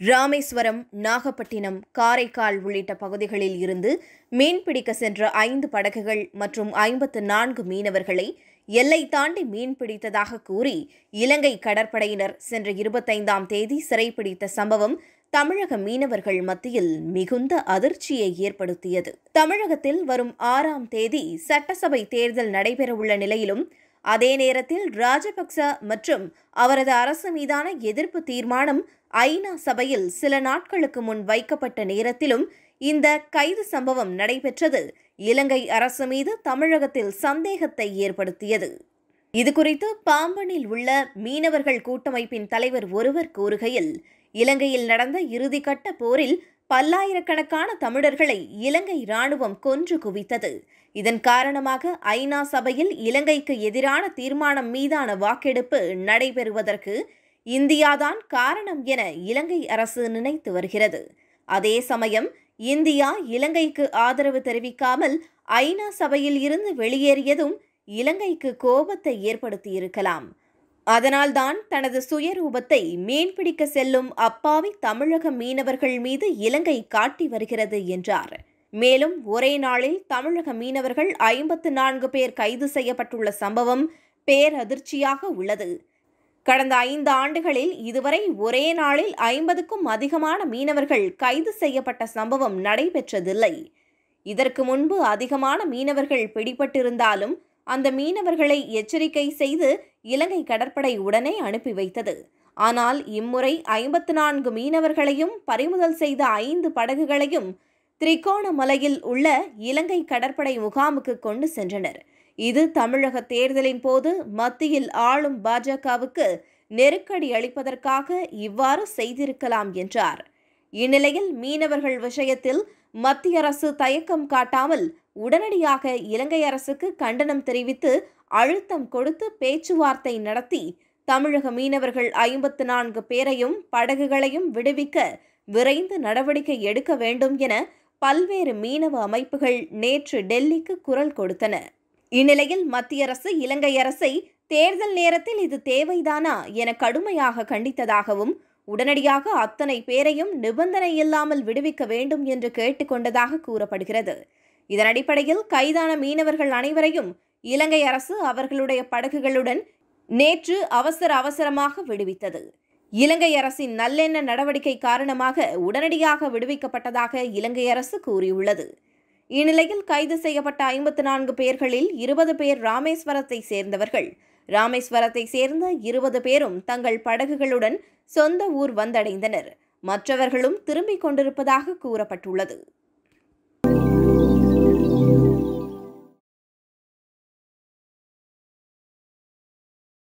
ராமேஸ்வரம் நாகப்பட்டினம் காரைக்கால் உள்ளிட்ட பகுதிகளில் இருந்து மீன்பிடிக்க சென்ற ஐந்து படகுகள் மற்றும் ஐம்பத்து நான்கு மீனவர்களை எல்லை தாண்டி மீன்பிடித்ததாக கூறி இலங்கை கடற்படையினர் சென்ற இருபத்தைந்தாம் தேதி சிறைப்பிடித்த சம்பவம் தமிழக மீனவர்கள் மத்தியில் மிகுந்த அதிர்ச்சியை ஏற்படுத்தியது தமிழகத்தில் வரும் ஆறாம் தேதி சட்டசபை தேர்தல் நடைபெறவுள்ள நிலையிலும் அதே நேரத்தில் ராஜபக்ச மற்றும் அவரது அரசு மீதான எதிர்ப்பு தீர்மானம் ஐநா சபையில் சில நாட்களுக்கு முன் வைக்கப்பட்ட நேரத்திலும் இந்த கைது சம்பவம் நடைபெற்றது இலங்கை அரசு மீது தமிழகத்தில் சந்தேகத்தை ஏற்படுத்தியது இதுகுறித்து பாம்பனில் உள்ள மீனவர்கள் கூட்டமைப்பின் தலைவர் ஒருவர் கூறுகையில் இலங்கையில் நடந்த இறுதிக்கட்ட போரில் பல்லாயிரக்கணக்கான தமிழர்களை இலங்கை ராணுவம் கொன்று குவித்தது இதன் காரணமாக ஐநா சபையில் இலங்கைக்கு எதிரான தீர்மானம் மீதான வாக்கெடுப்பு நடைபெறுவதற்கு இந்தியாதான் காரணம் என இலங்கை அரசு நினைத்து வருகிறது அதே சமயம் இந்தியா இலங்கைக்கு ஆதரவு தெரிவிக்காமல் ஐநா சபையில் இருந்து வெளியேறியதும் இலங்கைக்கு கோபத்தை ஏற்படுத்தியிருக்கலாம் அதனால்தான் தனது சுயரூபத்தை மீன்பிடிக்க செல்லும் அப்பாவி தமிழக மீனவர்கள் மீது இலங்கை காட்டி வருகிறது என்றார் மேலும் ஒரே நாளில் தமிழக மீனவர்கள் ஐம்பத்து நான்கு பேர் கைது செய்யப்பட்டுள்ள சம்பவம் பேரதிர்ச்சியாக உள்ளது கடந்த ஐந்து ஆண்டுகளில் இதுவரை ஒரே நாளில் ஐம்பதுக்கும் அதிகமான மீனவர்கள் கைது செய்யப்பட்ட சம்பவம் நடைபெற்றதில்லை இதற்கு முன்பு அதிகமான மீனவர்கள் பிடிபட்டிருந்தாலும் அந்த மீனவர்களை எச்சரிக்கை செய்து இலங்கை கடற்படை உடனே அனுப்பி வைத்தது ஆனால் இம்முறை ஐம்பத்து நான்கு மீனவர்களையும் பறிமுதல் செய்த ஐந்து படகுகளையும் திரிகோணமலையில் உள்ள இலங்கை கடற்படை முகாமுக்கு கொண்டு சென்றனர் இது தமிழக தேர்தலின் போது மத்தியில் ஆளும் பாஜகவுக்கு நெருக்கடி அளிப்பதற்காக இவ்வாறு செய்திருக்கலாம் என்றார் இந்நிலையில் மீனவர்கள் விஷயத்தில் மத்திய அரசு தயக்கம் காட்டாமல் உடனடியாக இலங்கை அரசுக்கு கண்டனம் தெரிவித்து அழுத்தம் கொடுத்து பேச்சுவார்த்தை நடத்தி தமிழக மீனவர்கள் ஐம்பத்து நான்கு பேரையும் படகுகளையும் விடுவிக்க விரைந்து நடவடிக்கை எடுக்க வேண்டும் என பல்வேறு மீனவ அமைப்புகள் நேற்று டெல்லிக்கு குரல் கொடுத்தன இந்நிலையில் மத்திய அரசு இலங்கை அரசை தேர்தல் நேரத்தில் இது தேவைதானா என கடுமையாக கண்டித்ததாகவும் உடனடியாக அத்தனை பேரையும் நிபந்தனை இல்லாமல் விடுவிக்க வேண்டும் என்று கேட்டுக்கொண்டதாக கூறப்படுகிறது இதன் அடிப்படையில் கைதான மீனவர்கள் அனைவரையும் இலங்கை அரசு அவர்களுடைய படகுகளுடன் நேற்று அவசர அவசரமாக விடுவித்தது இலங்கை அரசின் நல்லெண்ண நடவடிக்கை காரணமாக உடனடியாக விடுவிக்கப்பட்டதாக இலங்கை அரசு கூறியுள்ளது இந்நிலையில் கைது செய்யப்பட்ட ஐம்பத்து நான்கு பேர்களில் இருபது பேர் ராமேஸ்வரத்தை சேர்ந்தவர்கள் ராமேஸ்வரத்தை சேர்ந்த இருபது பேரும் தங்கள் படகுகளுடன் சொந்த ஊர் வந்தடைந்தனர் மற்றவர்களும் திரும்பிக் கொண்டிருப்பதாக கூறப்பட்டுள்ளது